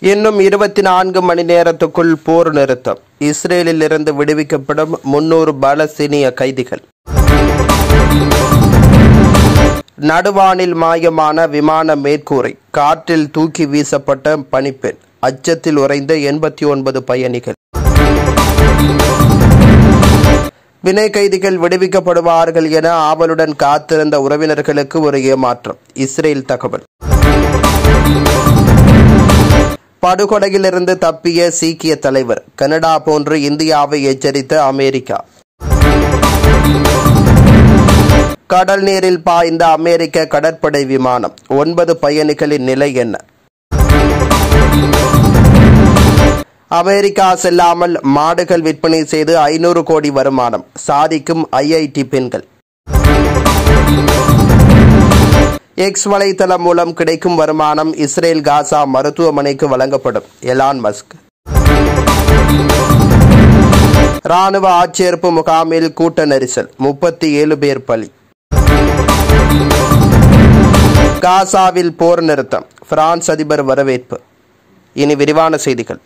இன்னும் இருபத்தி நான்கு மணி நேரத்துக்குள் போர் நிறுத்தம் இஸ்ரேலில் இருந்து விடுவிக்கப்படும் முன்னூறு பாலஸ்தீனிய கைதிகள் நடுவானில் மாயமான விமான மேற்கூரை காற்றில் தூக்கி வீசப்பட்ட பனிப்பெண் அச்சத்தில் உறைந்த எண்பத்தி ஒன்பது பயணிகள் வினை கைதிகள் விடுவிக்கப்படுவார்கள் என ஆவலுடன் காத்திருந்த உறவினர்களுக்கு ஒரு ஏமாற்றம் இஸ்ரேல் தகவல் படுகொலையிலிருந்து தப்பிய சீக்கிய தலைவர் கனடா போன்று இந்தியாவை எச்சரித்த அமெரிக்கா கடல் நீரில் பாய்ந்த அமெரிக்க கடற்படை விமானம் ஒன்பது பயணிகளின் நிலை என்ன அமெரிக்கா செல்லாமல் மாடுகள் விற்பனை செய்து ஐநூறு கோடி வருமானம் சாதிக்கும் ஐஐடி பெண்கள் எக்ஸ் வலைத்தளம் மூலம் கிடைக்கும் வருமானம் இஸ்ரேல் காசா மருத்துவமனைக்கு வழங்கப்படும் எலான் மஸ்க் ராணுவ ஆட்சேர்ப்பு முகாமில் கூட்ட நெரிசல் முப்பத்தி ஏழு பேர் பலி காசாவில் போர் நிறுத்தம் பிரான்ஸ் அதிபர் வரவேற்பு இனி விரிவான செய்திகள்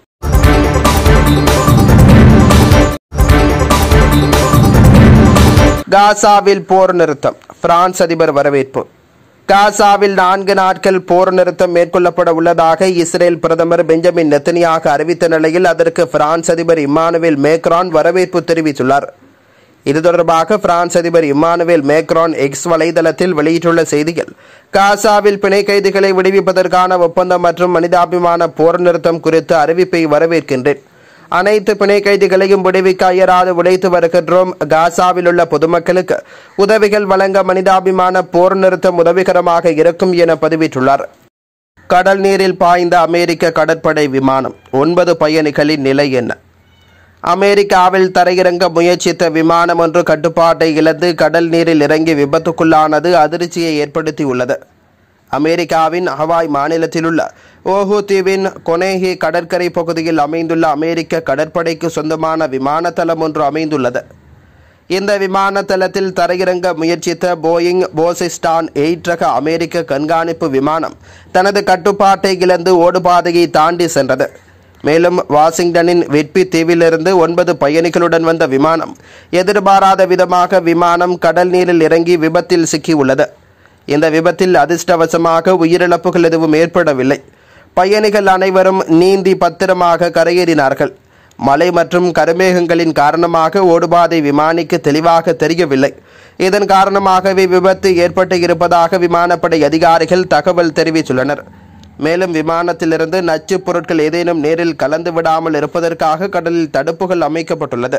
காசாவில் போர் நிறுத்தம் பிரான்ஸ் அதிபர் வரவேற்பு காசாவில் நான்கு நாட்கள் போர் நிறுத்தம் மேற்கொள்ளப்பட உள்ளதாக இஸ்ரேல் பிரதமர் பெஞ்சமின் நெத்தனியாக அறிவித்த நிலையில் அதற்கு பிரான்ஸ் அதிபர் இம்மானுவேல் மேக்ரான் வரவேற்பு தெரிவித்துள்ளார் இது தொடர்பாக பிரான்ஸ் அதிபர் இம்மானுவேல் மேக்ரான் எக்ஸ் வலைதளத்தில் வெளியிட்டுள்ள செய்தியில் காசாவில் பிணை கைதிகளை விடுவிப்பதற்கான ஒப்பந்தம் மற்றும் மனிதாபிமான போர் நிறுத்தம் குறித்த அறிவிப்பை வரவேற்கின்றேன் அனைத்து பிணை கைதிகளையும் விடுவிக்க அயராது உழைத்து வருகின்றோம் காசாவில் உள்ள பொதுமக்களுக்கு உதவிகள் வழங்க மனிதாபிமான போர் நிறுத்தம் உதவிகரமாக இருக்கும் என பதிவிட்டுள்ளார் கடல் நீரில் பாய்ந்த அமெரிக்க கடற்படை விமானம் ஒன்பது பயணிகளின் நிலை என்ன அமெரிக்காவில் தரையிறங்க முயற்சித்த விமானம் ஒன்று கட்டுப்பாட்டை இழந்து கடல் நீரில் இறங்கி விபத்துக்குள்ளானது அதிர்ச்சியை ஏற்படுத்தியுள்ளது அமெரிக்காவின் ஹவாய் மாநிலத்தில் உள்ள ஓஹு தீவின் கொனேஹி கடற்கரை பகுதியில் அமைந்துள்ள அமெரிக்க கடற்படைக்கு சொந்தமான விமான தளம் ஒன்று அமைந்துள்ளது இந்த விமான தளத்தில் தரையிறங்க முயற்சித்த போயிங் போசிஸ்டான் எயிட் ரக அமெரிக்க கண்காணிப்பு விமானம் தனது கட்டுப்பாட்டை இழந்து ஓடுபாதையை தாண்டி சென்றது மேலும் வாஷிங்டனின் வெட்பி தீவிலிருந்து ஒன்பது பயணிகளுடன் வந்த விமானம் எதிர்பாராத விதமாக விமானம் கடல் நீரில் இறங்கி விபத்தில் சிக்கியுள்ளது இந்த விபத்தில் அதிர்ஷ்டவசமாக உயிரிழப்புகள் எதுவும் ஏற்படவில்லை பயணிகள் அனைவரும் நீந்தி பத்திரமாக கரையேறினார்கள் மழை மற்றும் கருமேகங்களின் காரணமாக ஓடுபாதை விமானிக்கு தெளிவாக தெரியவில்லை இதன் காரணமாகவே விபத்து ஏற்பட்டு இருப்பதாக விமானப்படை அதிகாரிகள் தகவல் தெரிவித்துள்ளனர் மேலும் விமானத்திலிருந்து நச்சுப் பொருட்கள் ஏதேனும் நீரில் கலந்து விடாமல் இருப்பதற்காக கடலில் தடுப்புகள் அமைக்கப்பட்டுள்ளது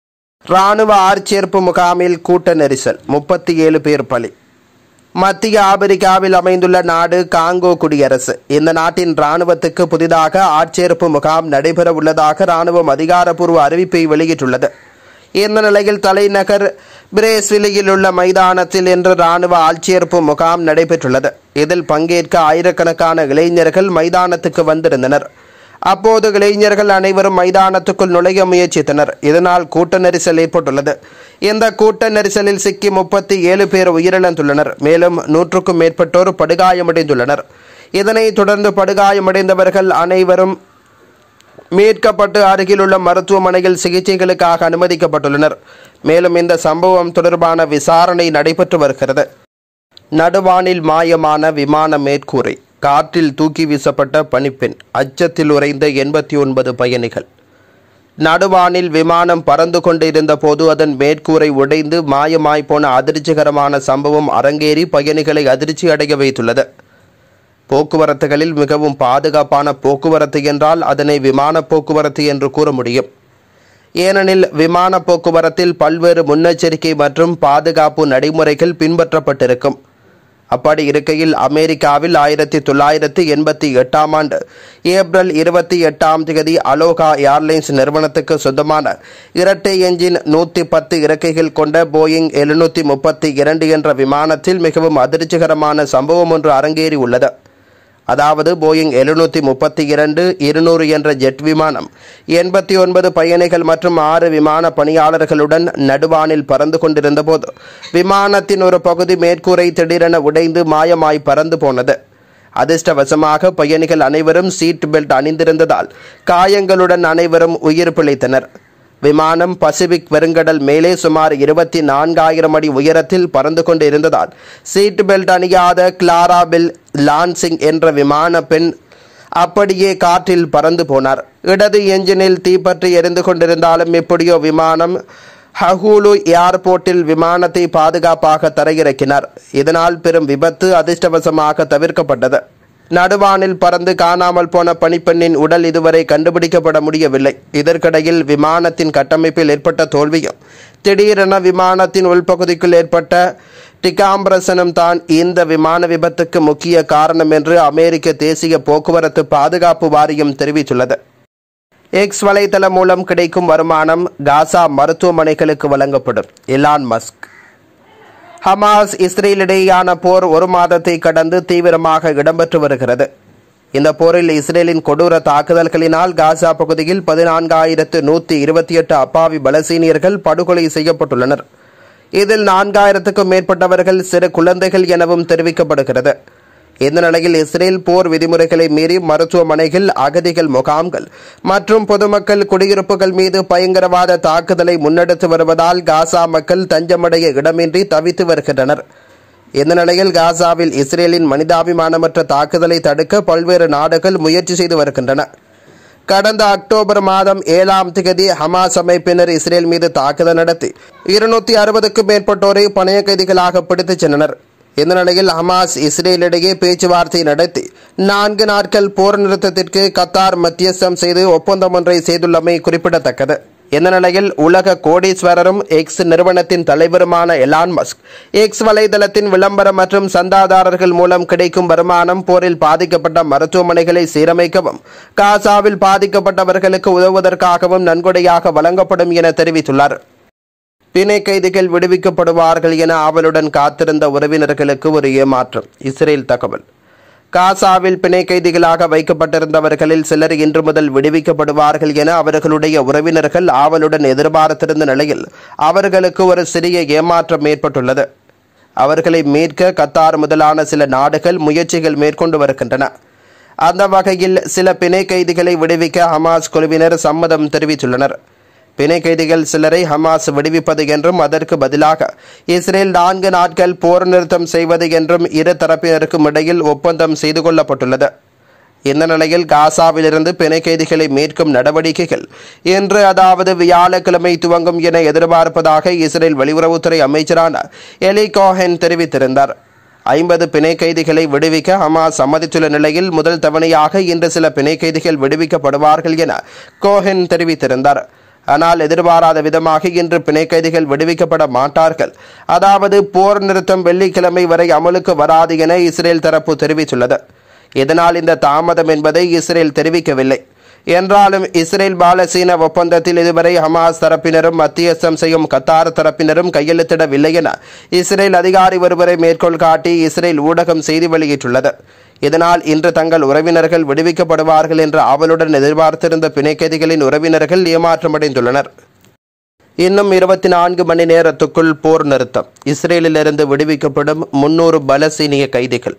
ராணுவ ஆட்சேர்ப்பு முகாமில் கூட்ட நெரிசல் முப்பத்தி ஏழு பேர் பலி மத்திய ஆப்பிரிக்காவில் அமைந்துள்ள நாடு காங்கோ குடியரசு இந்த நாட்டின் ராணுவத்துக்கு புதிதாக ஆட்சேர்ப்பு முகாம் நடைபெற உள்ளதாக ராணுவம் அதிகாரப்பூர்வ அறிவிப்பை வெளியிட்டுள்ளது இந்த நிலையில் தலைநகர் பிரேசிலியில் உள்ள மைதானத்தில் இன்று ராணுவ ஆட்சேர்ப்பு முகாம் நடைபெற்றுள்ளது இதில் பங்கேற்க ஆயிரக்கணக்கான இளைஞர்கள் மைதானத்துக்கு வந்திருந்தனர் அப்போது இளைஞர்கள் அனைவரும் மைதானத்துக்குள் நுழைய முயற்சித்தனர் இதனால் கூட்ட நெரிசல் ஏற்பட்டுள்ளது இந்த கூட்ட நெரிசலில் சிக்கி முப்பத்தி ஏழு பேர் உயிரிழந்துள்ளனர் மேலும் நூற்றுக்கும் மேற்பட்டோர் படுகாயமடைந்துள்ளனர் இதனைத் தொடர்ந்து படுகாயமடைந்தவர்கள் அனைவரும் மீட்கப்பட்டு அருகிலுள்ள மருத்துவமனையில் சிகிச்சைகளுக்காக அனுமதிக்கப்பட்டுள்ளனர் மேலும் இந்த சம்பவம் தொடர்பான விசாரணை நடைபெற்று வருகிறது நடுவானில் மாயமான விமான மேற்கூரை காற்றில் தூக்கி வீசப்பட்ட பனிப்பெண் அச்சத்தில் உறைந்த எண்பத்தி ஒன்பது பயணிகள் நடுவானில் விமானம் பறந்து கொண்டிருந்த போது அதன் மேற்கூரை உடைந்து மாயமாய் போன அதிர்ச்சிகரமான சம்பவம் அரங்கேறி பயணிகளை அதிர்ச்சி அடைய வைத்துள்ளது போக்குவரத்துகளில் மிகவும் பாதுகாப்பான போக்குவரத்து என்றால் அதனை விமான போக்குவரத்து என்று கூற முடியும் ஏனெனில் விமான போக்குவரத்தில் பல்வேறு முன்னெச்சரிக்கை மற்றும் பாதுகாப்பு நடைமுறைகள் பின்பற்றப்பட்டிருக்கும் அப்படி இருக்கையில் அமெரிக்காவில் ஆயிரத்தி தொள்ளாயிரத்தி எண்பத்தி எட்டாம் ஆண்டு ஏப்ரல் இருபத்தி எட்டாம் தேதி அலோகா ஏர்லைன்ஸ் நிறுவனத்துக்கு சொந்தமான இரட்டை என்ஜின் நூற்றி பத்து இறக்கைகள் கொண்ட போயிங் எழுநூற்றி முப்பத்தி இரண்டு என்ற விமானத்தில் மிகவும் அதிர்ச்சிகரமான சம்பவம் ஒன்று அரங்கேறி உள்ளது அதாவது போயிங் எழுநூற்றி முப்பத்தி இரண்டு இருநூறு என்ற ஜெட் விமானம் எண்பத்தி ஒன்பது பயணிகள் மற்றும் ஆறு விமான பணியாளர்களுடன் நடுவானில் பறந்து கொண்டிருந்த போது விமானத்தின் ஒரு பகுதி மேற்கூரை திடீரென உடைந்து மாயமாய் பறந்து போனது அதிர்ஷ்டவசமாக பயணிகள் அனைவரும் சீட் பெல்ட் அணிந்திருந்ததால் காயங்களுடன் அனைவரும் உயிர் பிழைத்தனர் விமானம் பசிபிக் பெருங்கடல் மேலே சுமார் இருபத்தி நான்காயிரம் அடி உயரத்தில் பறந்து கொண்டு இருந்ததால் சீட் பெல்ட் அணியாத கிளாரா பெல் லான்சிங் என்ற விமான பெண் அப்படியே காற்றில் பறந்து போனார் இடது என்ஜினில் தீப்பற்றி எரிந்து கொண்டிருந்தாலும் எப்படியோ விமானம் ஹஹூலு ஏர்போர்ட்டில் விமானத்தை பாதுகாப்பாக தரையிறக்கினார் இதனால் பெரும் விபத்து அதிர்ஷ்டவசமாக தவிர்க்கப்பட்டது நடுவானில் பறந்து காணாமல் போன பணிப்பெண்ணின் உடல் இதுவரை கண்டுபிடிக்கப்பட முடியவில்லை இதற்கிடையில் விமானத்தின் கட்டமைப்பில் ஏற்பட்ட தோல்வியும் திடீரென விமானத்தின் உள்பகுதிக்குள் ஏற்பட்ட டிகாம்பிரசனும் தான் இந்த விமான விபத்துக்கு முக்கிய காரணம் என்று அமெரிக்க தேசிய போக்குவரத்து பாதுகாப்பு வாரியம் தெரிவித்துள்ளது எக்ஸ் வலைதளம் மூலம் கிடைக்கும் வருமானம் காசா மருத்துவமனைகளுக்கு வழங்கப்படும் எலான் மஸ்க் ஹமாஸ் இஸ்ரேல் இடையேயான போர் ஒரு மாதத்தை கடந்து தீவிரமாக இடம்பெற்று வருகிறது இந்த போரில் இஸ்ரேலின் கொடூர தாக்குதல்களினால் காசா பகுதியில் பதினான்காயிரத்து நூற்றி இருபத்தி எட்டு அப்பாவி பலசீனியர்கள் படுகொலை செய்யப்பட்டுள்ளனர் இதில் நான்காயிரத்துக்கும் மேற்பட்டவர்கள் சிறு குழந்தைகள் எனவும் தெரிவிக்கப்படுகிறது இந்த நிலையில் இஸ்ரேல் போர் விதிமுறைகளை மீறி மருத்துவமனைகள் அகதிகள் முகாம்கள் மற்றும் பொதுமக்கள் குடியிருப்புகள் மீது பயங்கரவாத தாக்குதலை முன்னெடுத்து வருவதால் காசா மக்கள் தஞ்சமடைய இடமின்றி தவித்து வருகின்றனர் இந்த நிலையில் காசாவில் இஸ்ரேலின் மனிதாபிமானமற்ற தாக்குதலை தடுக்க பல்வேறு நாடுகள் முயற்சி செய்து வருகின்றன கடந்த அக்டோபர் மாதம் ஏழாம் திகதி ஹமாஸ் அமைப்பினர் இஸ்ரேல் மீது தாக்குதல் நடத்தி இருநூத்தி அறுபதுக்கும் மேற்பட்டோரை பணைய கைதிகளாக பிடித்துச் சென்றனர் இந்த நிலையில் ஹமாஸ் இஸ்ரேலிடையே பேச்சுவார்த்தை நடத்தி நான்கு நாட்கள் போர் நிறுத்தத்திற்கு கத்தார் மத்தியஸ்தம் செய்து ஒப்பந்தம் ஒன்றை செய்துள்ளமை குறிப்பிடத்தக்கது இந்த நிலையில் உலக கோடீஸ்வரரும் எக்ஸ் நிறுவனத்தின் தலைவருமான எலான் மஸ்க் எக்ஸ் வலைதளத்தின் விளம்பரம் மற்றும் சந்தாதாரர்கள் மூலம் கிடைக்கும் வருமானம் போரில் பாதிக்கப்பட்ட மருத்துவமனைகளை சீரமைக்கவும் காசாவில் பாதிக்கப்பட்டவர்களுக்கு உதவுவதற்காகவும் நன்கொடையாக வழங்கப்படும் என தெரிவித்துள்ளார் பிணை கைதிகள் விடுவிக்கப்படுவார்கள் என ஆவலுடன் காத்திருந்த உறவினர்களுக்கு ஒரு ஏமாற்றம் இஸ்ரேல் தகவல் காசாவில் பிணை கைதிகளாக வைக்கப்பட்டிருந்தவர்களில் சிலர் இன்று முதல் விடுவிக்கப்படுவார்கள் என அவர்களுடைய உறவினர்கள் ஆவலுடன் எதிர்பார்த்திருந்த நிலையில் அவர்களுக்கு ஒரு சிறிய ஏமாற்றம் ஏற்பட்டுள்ளது அவர்களை மீட்க கத்தார் முதலான சில நாடுகள் முயற்சிகள் மேற்கொண்டு வருகின்றன அந்த வகையில் சில பிணை கைதிகளை விடுவிக்க ஹமாஸ் குழுவினர் சம்மதம் தெரிவித்துள்ளனர் பிணை கைதிகள் சிலரை ஹமாஸ் விடுவிப்பது என்றும் அதற்கு பதிலாக இஸ்ரேல் நான்கு நாட்கள் போர் நிறுத்தம் செய்வது என்றும் இரு தரப்பினருக்கும் இடையில் ஒப்பந்தம் செய்து கொள்ளப்பட்டுள்ளது இந்த நிலையில் காசாவிலிருந்து பிணை கைதிகளை மீட்கும் நடவடிக்கைகள் இன்று அதாவது வியாழக்கிழமை துவங்கும் என எதிர்பார்ப்பதாக இஸ்ரேல் வெளியுறவுத்துறை அமைச்சரான எலி கோஹென் தெரிவித்திருந்தார் ஐம்பது பிணை கைதிகளை விடுவிக்க ஹமாஸ் சம்மதித்துள்ள நிலையில் முதல் தவணையாக இன்று சில பிணை கைதிகள் விடுவிக்கப்படுவார்கள் என கோஹென் தெரிவித்திருந்தார் ஆனால் எதிர்பாராத விதமாக இன்று பிணை கைதிகள் விடுவிக்கப்பட மாட்டார்கள் அதாவது போர் நிறுத்தம் வெள்ளிக்கிழமை வரை அமலுக்கு வராது என இஸ்ரேல் தரப்பு தெரிவித்துள்ளது இதனால் இந்த தாமதம் என்பதை இஸ்ரேல் தெரிவிக்கவில்லை என்றாலும் இஸ்ரேல் பாலசீன ஒப்பந்தத்தில் இதுவரை ஹமாஸ் தரப்பினரும் மத்தியஸ்தம் செய்யும் கத்தார் தரப்பினரும் கையெழுத்திடவில்லை என இஸ்ரேல் அதிகாரி ஒருவரை மேற்கோள் காட்டி இஸ்ரேல் ஊடகம் செய்தி வெளியிட்டுள்ளது இதனால் இன்று தங்கள் உறவினர்கள் விடுவிக்கப்படுவார்கள் என்ற ஆவலுடன் எதிர்பார்த்திருந்த பிணைக்கைதிகளின் உறவினர்கள் ஏமாற்றமடைந்துள்ளனர் இன்னும் இருபத்தி நான்கு மணி நேரத்துக்குள் போர் நிறுத்தம் இஸ்ரேலிலிருந்து விடுவிக்கப்படும் முன்னூறு பலசீனிய கைதிகள்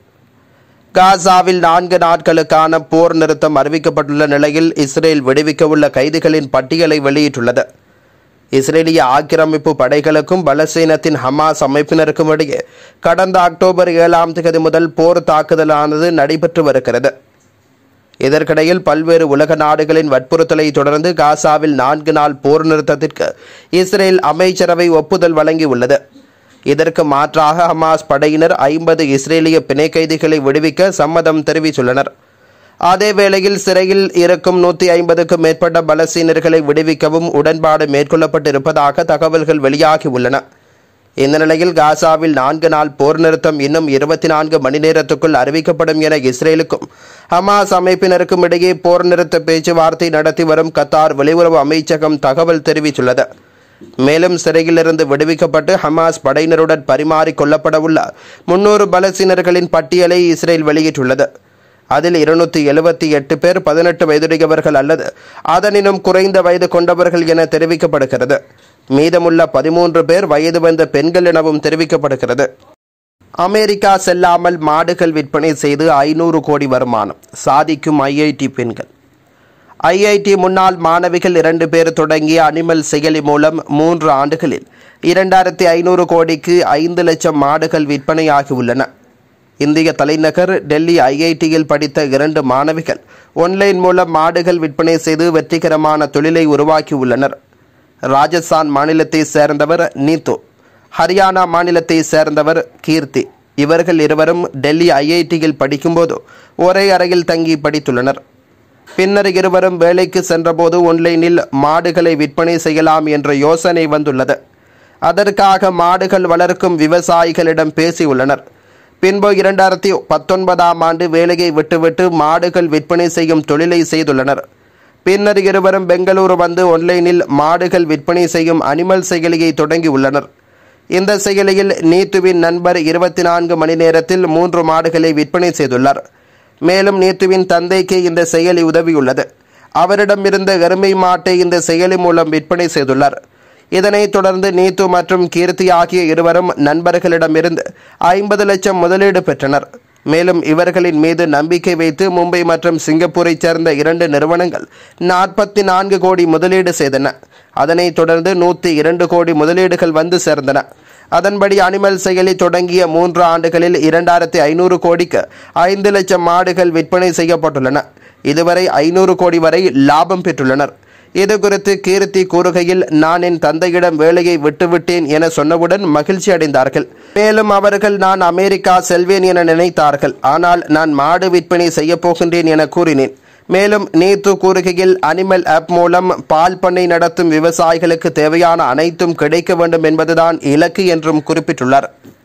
காசாவில் நான்கு நாட்களுக்கான போர் நிறுத்தம் அறிவிக்கப்பட்டுள்ள நிலையில் இஸ்ரேல் விடுவிக்கவுள்ள கைதிகளின் பட்டியலை வெளியிட்டுள்ளது இஸ்ரேலிய ஆக்கிரமிப்பு படைகளுக்கும் பலஸ்தீனத்தின் ஹமாஸ் அமைப்பினருக்கும் இடையே கடந்த அக்டோபர் ஏழாம் தேதி முதல் போர் தாக்குதலானது நடைபெற்று வருகிறது இதற்கிடையில் பல்வேறு உலக நாடுகளின் வற்புறுத்தலை தொடர்ந்து காசாவில் நான்கு நாள் போர் நிறுத்தத்திற்கு இஸ்ரேல் அமைச்சரவை ஒப்புதல் வழங்கியுள்ளது இதற்கு மாற்றாக ஹமாஸ் படையினர் ஐம்பது இஸ்ரேலிய பிணை கைதிகளை விடுவிக்க சம்மதம் தெரிவித்துள்ளனர் அதே வேளையில் சிறையில் இருக்கும் நூற்றி ஐம்பதுக்கும் மேற்பட்ட பலஸ்தீனர்களை விடுவிக்கவும் உடன்பாடு மேற்கொள்ளப்பட்டிருப்பதாக தகவல்கள் வெளியாகியுள்ளன இந்த நிலையில் காசாவில் நான்கு நாள் போர் நிறுத்தம் இன்னும் இருபத்தி நான்கு மணி நேரத்துக்குள் அறிவிக்கப்படும் என இஸ்ரேலுக்கும் ஹமாஸ் அமைப்பினருக்கும் இடையே போர் நிறுத்த பேச்சுவார்த்தை நடத்தி வரும் கத்தார் வெளியுறவு அமைச்சகம் தகவல் தெரிவித்துள்ளது மேலும் சிறையிலிருந்து விடுவிக்கப்பட்டு ஹமாஸ் படையினருடன் பரிமாறிக் கொள்ளப்படவுள்ள முன்னூறு பலஸ்தீனர்களின் பட்டியலை இஸ்ரேல் வெளியிட்டுள்ளது அதில் இருநூத்தி எழுபத்தி எட்டு பேர் பதினெட்டு வயதுடையவர்கள் அல்லது அதனினும் குறைந்த வயது கொண்டவர்கள் என தெரிவிக்கப்படுகிறது மீதமுள்ள பதிமூன்று பேர் வயது வந்த பெண்கள் எனவும் தெரிவிக்கப்படுகிறது அமெரிக்கா செல்லாமல் மாடுகள் விற்பனை செய்து ஐநூறு கோடி வருமானம் சாதிக்கும் ஐஐடி பெண்கள் ஐஐடி முன்னாள் மாணவிகள் இரண்டு பேர் தொடங்கிய அனிமல் செயலி மூலம் மூன்று ஆண்டுகளில் இரண்டாயிரத்தி ஐநூறு கோடிக்கு ஐந்து லட்சம் மாடுகள் விற்பனையாகியுள்ளன இந்திய தலைநகர் டெல்லி ஐஐடியில் படித்த இரண்டு மாணவிகள் ஒன்லைன் மூலம் மாடுகள் விற்பனை செய்து வெற்றிகரமான தொழிலை உருவாக்கியுள்ளனர் ராஜஸ்தான் மாநிலத்தை சேர்ந்தவர் நீத்து ஹரியானா மாநிலத்தை சேர்ந்தவர் கீர்த்தி இவர்கள் இருவரும் டெல்லி ஐஐடியில் படிக்கும்போது ஒரே அறையில் தங்கி படித்துள்ளனர் பின்னர் இருவரும் வேலைக்கு சென்றபோது ஒன்லைனில் மாடுகளை விற்பனை செய்யலாம் என்ற யோசனை வந்துள்ளது அதற்காக மாடுகள் வளர்க்கும் விவசாயிகளிடம் பேசியுள்ளனர் பின்பு இரண்டாயிரத்தி பத்தொன்பதாம் ஆண்டு வேலையை விட்டுவிட்டு மாடுகள் விற்பனை செய்யும் தொழிலை செய்துள்ளனர் பின்னர் இருவரும் பெங்களூரு வந்து ஒன்லைனில் மாடுகள் விற்பனை செய்யும் அனிமல் செயலியை தொடங்கியுள்ளனர் இந்த செயலியில் நீத்துவின் நண்பர் இருபத்தி நான்கு மணி நேரத்தில் மூன்று மாடுகளை விற்பனை செய்துள்ளார் மேலும் நீத்துவின் தந்தைக்கு இந்த செயலி உதவியுள்ளது அவரிடம் இருந்த எருமை மாட்டை இந்த செயலி மூலம் விற்பனை செய்துள்ளார் இதனைத் தொடர்ந்து நீத்து மற்றும் கீர்த்தி ஆகிய இருவரும் நண்பர்களிடமிருந்து ஐம்பது லட்சம் முதலீடு பெற்றனர் மேலும் இவர்களின் மீது நம்பிக்கை வைத்து மும்பை மற்றும் சிங்கப்பூரைச் சேர்ந்த இரண்டு நிறுவனங்கள் நாற்பத்தி நான்கு கோடி முதலீடு செய்தன அதனைத் தொடர்ந்து நூற்றி இரண்டு கோடி முதலீடுகள் வந்து சேர்ந்தன அதன்படி அனிமல் செயலி தொடங்கிய மூன்று ஆண்டுகளில் இரண்டாயிரத்தி ஐநூறு கோடிக்கு ஐந்து லட்சம் மாடுகள் விற்பனை செய்யப்பட்டுள்ளன இதுவரை ஐநூறு கோடி வரை லாபம் பெற்றுள்ளனர் இது குறித்து கீர்த்தி கூறுகையில் நான் என் தந்தையிடம் வேலையை விட்டுவிட்டேன் என சொன்னவுடன் மகிழ்ச்சி அடைந்தார்கள் மேலும் அவர்கள் நான் அமெரிக்கா செல்வேன் என நினைத்தார்கள் ஆனால் நான் மாடு விற்பனை செய்யப் போகின்றேன் என கூறினேன் மேலும் நேத்து கூறுகையில் அனிமல் ஆப் மூலம் பால் பண்ணை நடத்தும் விவசாயிகளுக்கு தேவையான அனைத்தும் கிடைக்க வேண்டும் என்பதுதான் இலக்கு என்றும் குறிப்பிட்டுள்ளார்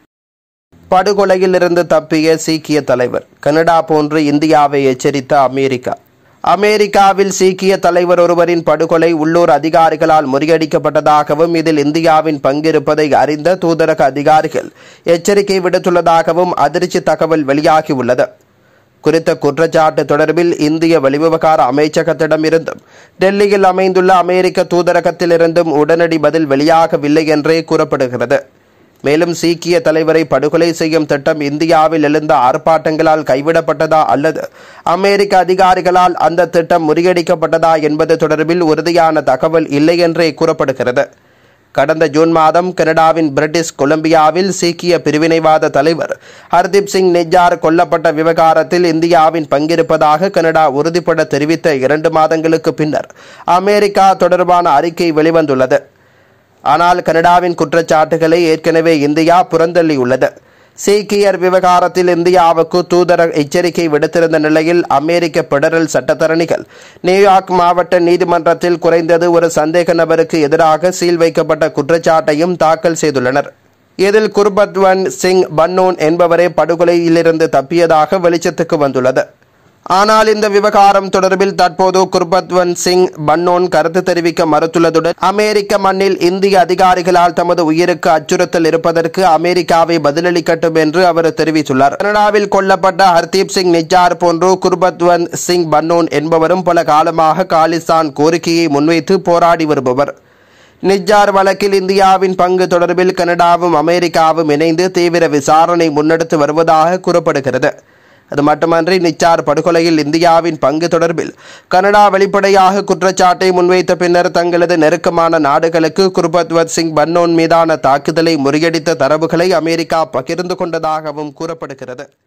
படுகொலையிலிருந்து தப்பிய சீக்கிய தலைவர் கனடா போன்று இந்தியாவை எச்சரித்த அமெரிக்கா அமெரிக்காவில் சீக்கிய தலைவர் ஒருவரின் படுகொலை உள்ளூர் அதிகாரிகளால் முறியடிக்கப்பட்டதாகவும் இதில் இந்தியாவின் பங்கிருப்பதை அறிந்த தூதரக அதிகாரிகள் எச்சரிக்கை விடுத்துள்ளதாகவும் அதிர்ச்சி தகவல் வெளியாகியுள்ளது குறித்த குற்றச்சாட்டு தொடர்பில் இந்திய வெளிவிவகார அமைச்சகத்திடமிருந்தும் டெல்லியில் அமைந்துள்ள அமெரிக்க தூதரகத்திலிருந்தும் உடனடி பதில் வெளியாகவில்லை என்றே கூறப்படுகிறது மேலும் சீக்கிய தலைவரை படுகொலை செய்யும் திட்டம் இந்தியாவில் எழுந்த ஆர்ப்பாட்டங்களால் கைவிடப்பட்டதா அல்லது அமெரிக்க அதிகாரிகளால் அந்த திட்டம் முறியடிக்கப்பட்டதா என்பது தொடர்பில் உறுதியான தகவல் இல்லை என்றே கூறப்படுகிறது கடந்த ஜூன் மாதம் கனடாவின் பிரிட்டிஷ் கொலம்பியாவில் சீக்கிய பிரிவினைவாத தலைவர் ஹர்தீப் சிங் நிஜார் கொல்லப்பட்ட விவகாரத்தில் இந்தியாவின் பங்கிருப்பதாக கனடா உறுதிப்பட தெரிவித்த இரண்டு மாதங்களுக்கு பின்னர் அமெரிக்கா தொடர்பான அறிக்கை வெளிவந்துள்ளது ஆனால் கனடாவின் குற்றச்சாட்டுகளை ஏற்கனவே இந்தியா புறந்தள்ளியுள்ளது சீக்கியர் விவகாரத்தில் இந்தியாவுக்கு தூதர எச்சரிக்கை விடுத்திருந்த நிலையில் அமெரிக்க பெடரல் சட்டத்தரணிகள் நியூயார்க் மாவட்ட நீதிமன்றத்தில் குறைந்தது ஒரு சந்தேக நபருக்கு எதிராக சீல் வைக்கப்பட்ட குற்றச்சாட்டையும் தாக்கல் செய்துள்ளனர் இதில் குர்பத்வன் சிங் பன்னூன் என்பவரே படுகொலையிலிருந்து தப்பியதாக வெளிச்சத்துக்கு வந்துள்ளது ஆனால் இந்த விவகாரம் தொடர்பில் தற்போது குர்பத்வன் சிங் பன்னோன் கருத்து தெரிவிக்க மறுத்துள்ளதுடன் அமெரிக்க மண்ணில் இந்திய அதிகாரிகளால் தமது உயிருக்கு அச்சுறுத்தல் இருப்பதற்கு அமெரிக்காவை பதிலளிக்கட்டும் என்று அவர் தெரிவித்துள்ளார் கனடாவில் கொல்லப்பட்ட ஹர்தீப் சிங் நிஜார் போன்று குர்பத்வன் சிங் பன்னோன் என்பவரும் பல காலமாக காலிஸ்தான் கோரிக்கையை முன்வைத்து போராடி வருபவர் நிஜார் வழக்கில் இந்தியாவின் பங்கு தொடர்பில் கனடாவும் அமெரிக்காவும் இணைந்து தீவிர விசாரணை முன்னெடுத்து வருவதாக கூறப்படுகிறது அது மட்டுமன்றி நிச்சார் படுகொலையில் இந்தியாவின் பங்கு தொடர்பில் கனடா வெளிப்படையாக குற்றச்சாட்டை முன்வைத்த பின்னர் தங்களது நெருக்கமான நாடுகளுக்கு குர்பத்வத் சிங் பன்னோன் மீதான தாக்குதலை முறியடித்த தரவுகளை அமெரிக்கா பகிர்ந்து கொண்டதாகவும் கூறப்படுகிறது